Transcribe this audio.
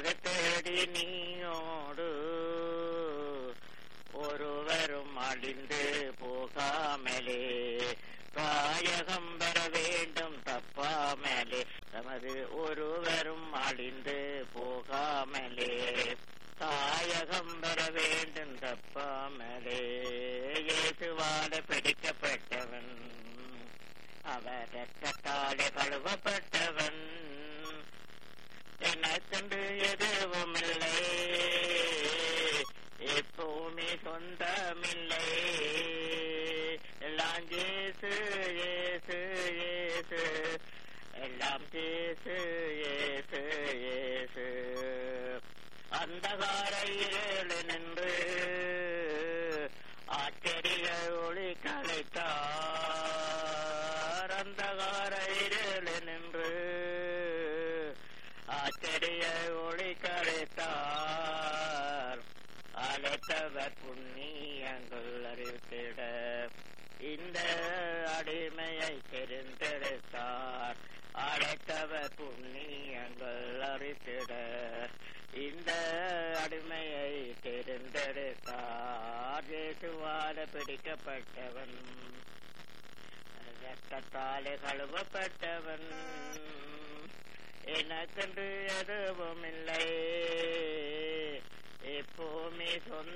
அதை தேடி நீயோடு ஒருவரும் அழிந்து போகாமலே தாயகம் பெற வேண்டும் தப்பாமலே தமது ஒருவரும் அழிந்து போகாமலே தாயகம் பெற வேண்டும் தப்பாமலே இயேசுவால பிடிக்கப்பட்டவன் அவர் ரத்தத்தாலே கழுவப்பட்டவன் எனக்கென்று எதுவும் இல்லை எப்பவுமே சொந்தமில்லை எல்லாம் ஜேசு ஏசு ஏசு எல்லாம் ஜேசு ஏசு ஏசு அந்தகார இருள் நின்று ஆச்சரிய ஒளி கலைத்தார் அந்தகார இருள் நின்று ஆச்சரிய ஒளி கலைத்தார் அழைத்தவர் புண்ணியங்கள் அறிவித்திட இந்த அடிமையை தெரிந்தெடுத்தார் அழைத்தவர் புண்ணியங்கள் அறித்திட இந்த அடிமையை தெரிந்தெடுத்தார் இயேசுவால பிடிக்கப்பட்டவன் ரத்தத்தாலே கழுவப்பட்டவன் எனக்கென்று எதுவும் இல்லை எப்போவுமே சொந்த